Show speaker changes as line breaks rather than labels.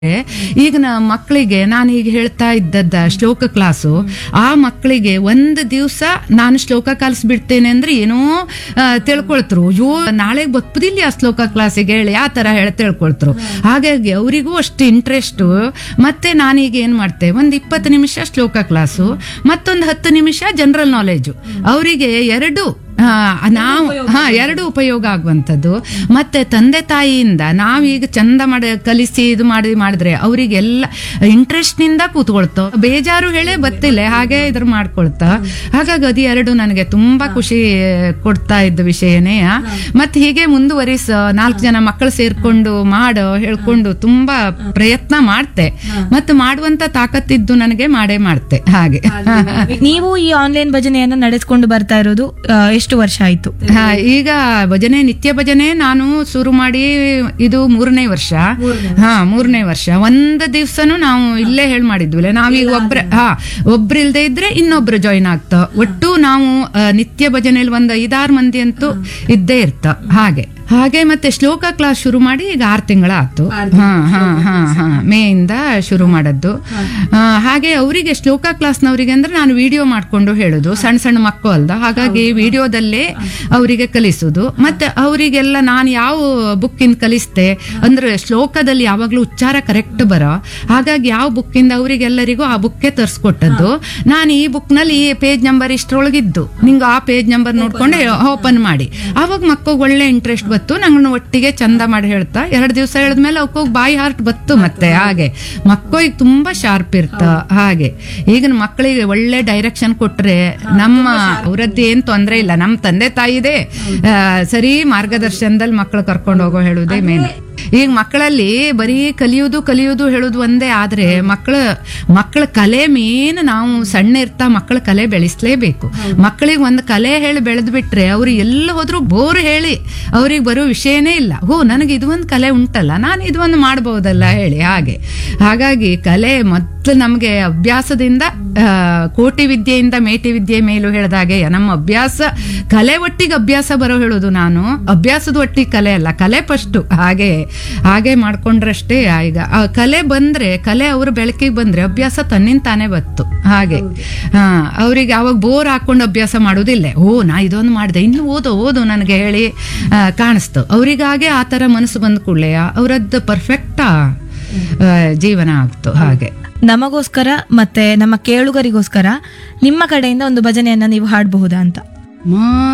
ಈಗ ನಾ ಮಕ್ಕಳಿಗೆ ನಾನು ಈಗ ಹೇಳ್ತಾ ಇದ್ದದ್ದ ಶ್ಲೋಕ ಕ್ಲಾಸು ಆ ಮಕ್ಕಳಿಗೆ ಒಂದು ದಿವಸ ನಾನು ಶ್ಲೋಕ ಕಲಿಸ್ಬಿಡ್ತೇನೆ ಅಂದ್ರೆ ಏನೋ ಆ, ತಿಳ್ಕೊಳ್ತರು ಅಯ್ಯೋ ನಾಳೆ ಗೊತ್ತದಿಲ್ಲ ಆ ಶ್ಲೋಕ ಕ್ಲಾಸಿಗೆ ಹೇಳಿ ಆ ತರ ಹೇಳಿ ತಿಳ್ಕೊಳ್ತರು ಹಾಗಾಗಿ ಅವರಿಗೂ ಅಷ್ಟು ಇಂಟ್ರೆಸ್ಟ್ ಮತ್ತೆ ನಾನೀಗ ಏನ್ ಮಾಡ್ತೆ ಒಂದ್ ಇಪ್ಪತ್ತು ನಿಮಿಷ ಶ್ಲೋಕ ಕ್ಲಾಸು ಮತ್ತೊಂದು ಹತ್ತು ನಿಮಿಷ ಜನರಲ್ ನಾಲೆಜು ಅವರಿಗೆ ಎರಡು ಹಾ ನಾವು ಹಾ ಎರಡು ಉಪಯೋಗ ಆಗುವಂಥದ್ದು ಮತ್ತೆ ತಂದೆ ತಾಯಿಯಿಂದ ನಾವೀಗ ಚಂದ ಮಾಡಿ ಕಲಿಸಿ ಇದು ಮಾಡಿ ಮಾಡಿದ್ರೆ ಅವರಿಗೆಲ್ಲ ಇಂಟ್ರೆಸ್ಟ್ ನಿಂದ ಕೂತ್ಕೊಳ್ತೋ ಬೇಜಾರು ಹೇಳೇ ಬತ್ತಿಲ್ಲ ಹಾಗೆ ಇದ್ರ ಮಾಡ್ಕೊಳ್ತಾ ಹಾಗಾಗಿ ಅದು ಎರಡು ನನಗೆ ತುಂಬಾ ಖುಷಿ ಕೊಡ್ತಾ ಇದ್ದ ವಿಷಯನೇ ಮತ್ತೆ ಹೀಗೆ ಮುಂದುವರಿಸ ನಾಲ್ಕು ಜನ ಮಕ್ಕಳು ಸೇರ್ಕೊಂಡು ಮಾಡೋ ಹೇಳ್ಕೊಂಡು ತುಂಬಾ ಪ್ರಯತ್ನ ಮಾಡ್ತೆ ಮತ್ತೆ ಮಾಡುವಂತ ತಾಕತ್ತಿದ್ದು ನನಗೆ ಮಾಡೇ ಮಾಡ್ತೆ ಹಾಗೆ
ನೀವು ಈ ಆನ್ಲೈನ್ ಭಜನೆಯನ್ನ ನಡೆಸ್ಕೊಂಡು ಬರ್ತಾ ಇರೋದು ಆ, ಎಷ್ಟು ವರ್ಷ ಆಯ್ತು
ಹಾ ಈಗ ಭಜನೆ ನಿತ್ಯ ಭಜನೆ ನಾನು ಶುರು ಮಾಡಿ ಇದು ಮೂರನೇ ವರ್ಷ ಹಾ ಮೂರನೇ ವರ್ಷ ಒಂದ್ ದಿವ್ಸನು ನಾವು ಇಲ್ಲೇ ಹೇಳ್ ಮಾಡಿದ್ವಿಲ್ಲ ನಾವೀಗ ಒಬ್ರ ಹಾ ಒಬ್ರಿಲ್ದೇ ಇದ್ರೆ ಇನ್ನೊಬ್ರು ಜಾಯಿನ್ ಆಗ್ತ ಒಟ್ಟು ನಾವು ಆ, ನಿತ್ಯ ಭಜನೆಯಲ್ಲಿ ಒಂದ್ ಐದಾರು ಮಂದಿ ಅಂತೂ ಇದ್ದೇ ಇರ್ತ ಹಾಗೆ ಹಾಗೆ ಮತ್ತೆ ಶ್ಲೋಕ ಕ್ಲಾಸ್ ಶುರು ಮಾಡಿ ಈಗ ಆರು ತಿಂಗಳ ಆತು ಹಾ ಹಾ ಹಾ ಹಾ ಮೇ ಇಂದ ಶುರು ಮಾಡದ್ದು ಆ, ಹಾಗೆ ಅವರಿಗೆ ಶ್ಲೋಕ ಕ್ಲಾಸ್ನವರಿಗೆ ಅಂದ್ರೆ ನಾನು ವಿಡಿಯೋ ಮಾಡ್ಕೊಂಡು ಹೇಳುದು ಸಣ್ಣ ಸಣ್ಣ ಮಕ್ಕಳು ಅಲ್ದ ಹಾಗಾಗಿ ವಿಡಿಯೋದಲ್ಲೇ ಅವರಿಗೆ ಕಲಿಸುದು ಮತ್ತೆ ಅವರಿಗೆಲ್ಲ ನಾನು ಯಾವ ಬುಕ್ಕಿಂದ ಕಲಿಸ್ತೆ ಅಂದ್ರೆ ಶ್ಲೋಕದಲ್ಲಿ ಯಾವಾಗ್ಲೂ ಉಚ್ಚಾರ ಕರೆಕ್ಟ್ ಬರೋ ಹಾಗಾಗಿ ಯಾವ ಬುಕ್ಕಿಂದ ಅವರಿಗೆಲ್ಲರಿಗೂ ಆ ಬುಕ್ಕೆ ತರಿಸ್ಕೊಟ್ಟದ್ದು ನಾನು ಈ ಬುಕ್ನಲ್ಲಿ ಈ ಪೇಜ್ ನಂಬರ್ ಇಷ್ಟರೊಳಗಿದ್ದು ನಿಂಗೆ ಆ ಪೇಜ್ ನಂಬರ್ ನೋಡ್ಕೊಂಡು ಓಪನ್ ಮಾಡಿ ಅವಾಗ ಮಕ್ಕಳಿಗೆ ಒಳ್ಳೆ ಇಂಟ್ರೆಸ್ಟ್ ಬತ್ತು ನಂಗೆ ಒಟ್ಟಿಗೆ ಚಂದ ಮಾಡಿ ಹೇಳ್ತಾ ಎರಡು ದಿವಸ ಹೇಳಿದ್ಮೇಲೆ ಅವಕ್ಕೋಗಿ ಬಾಯಿ ಹಾರ್ಟ್ ಬತ್ತು ಮತ್ತೆ ಹಾಗೆ ಮಕ್ಕಳಿಗೆ ತುಂಬಾ ಶಾರ್ಪ್ ಇರ್ತ ಹಾಗೆ ಈಗಿನ ಮಕ್ಕಳಿಗೆ ಒಳ್ಳೆ ಡೈರೆಕ್ಷನ್ ಕೊಟ್ರೆ ನಮ್ಮ ಅವರದ್ದು ಏನ್ ತೊಂದ್ರೆ ಇಲ್ಲ ನಮ್ಮ ತಂದೆ ತಾಯಿದೆ ಆ, ಸರಿ ಮಾರ್ಗದರ್ಶನದಲ್ಲಿ ಮಕ್ಕಳು ಕರ್ಕೊಂಡು ಹೋಗೋ ಹೇಳುವುದೇ ಮೇನ್ ಈಗ ಮಕ್ಕಳಲ್ಲಿ ಬರೀ ಕಲಿಯುವುದು ಕಲಿಯುವುದು ಹೇಳುದು ಒಂದೇ ಆದ್ರೆ ಮಕ್ಕಳ ಮಕ್ಕಳ ಕಲೆ ಮೇನ್ ನಾವು ಸಣ್ಣ ಇರ್ತಾ ಮಕ್ಕಳ ಕಲೆ ಬೆಳೆಸಲೇಬೇಕು ಮಕ್ಕಳಿಗೆ ಒಂದು ಕಲೆ ಹೇಳಿ ಬೆಳೆದು ಬಿಟ್ರೆ ಅವ್ರು ಎಲ್ಲ ಹೋದ್ರು ಬೋರ್ ಹೇಳಿ ಅವ್ರಿಗೆ ಬರೋ ವಿಷಯನೇ ಇಲ್ಲ ಹೋ ನನಗೆ ಇದು ಒಂದು ಕಲೆ ಉಂಟಲ್ಲ ನಾನು ಇದು ಒಂದು ಮಾಡಬಹುದಲ್ಲ ಹೇಳಿ ಹಾಗೆ ಹಾಗಾಗಿ ಕಲೆ ಮೊದಲು ನಮಗೆ ಅಭ್ಯಾಸದಿಂದ ಆ, ಕೋಟಿ ವಿದ್ಯೆಯಿಂದ ಮೇಟಿ ವಿದ್ಯೆ ಮೇಲೂ ಹೇಳ್ದಾಗೆ ನಮ್ಮ ಅಭ್ಯಾಸ ಕಲೆ ಒಟ್ಟಿಗೆ ಅಭ್ಯಾಸ ಬರೋ ಹೇಳೋದು ನಾನು ಅಭ್ಯಾಸದ ಒಟ್ಟಿಗೆ ಕಲೆ ಅಲ್ಲ ಕಲೆ ಫಸ್ಟ್ ಹಾಗೆ ಹಾಗೆ ಮಾಡ್ಕೊಂಡ್ರಷ್ಟೇ ಈಗ ಆ ಕಲೆ ಬಂದ್ರೆ ಕಲೆ ಅವ್ರ ಬೆಳಕಿಗೆ ಬಂದ್ರೆ ಅಭ್ಯಾಸ ತನ್ನಿಂದ ತಾನೇ ಬತ್ತು ಹಾಗೆ ಹಾ ಅವ್ರಿಗೆ ಅವಾಗ ಬೋರ್ ಹಾಕೊಂಡು ಅಭ್ಯಾಸ ಮಾಡೋದಿಲ್ಲ ಓ ನಾ ಇದೊಂದು ಮಾಡಿದೆ ಇನ್ನು ಓದು ಓದು ನನಗೆ ಹೇಳಿ ಆ, ಕಾಣಿಸ್ತು ಅವರಿಗಾಗೆ ಆ ಥರ ಮನಸ್ಸು ಬಂದ ಕೂಡಲೇ ಅವರದ್ದು ಪರ್ಫೆಕ್ಟ್ ಜೀವನ ಆಗ್ತು ಹಾಗೆ
ನಮಗೋಸ್ಕರ ಮತ್ತೆ ನಮ್ಮ ಕೇಳುಗರಿಗೋಸ್ಕರ ನಿಮ್ಮ ಕಡೆಯಿಂದ ಒಂದು ಭಜನೆಯನ್ನ ನೀವು ಹಾಡಬಹುದಾ ಅಂತ
ಮಾ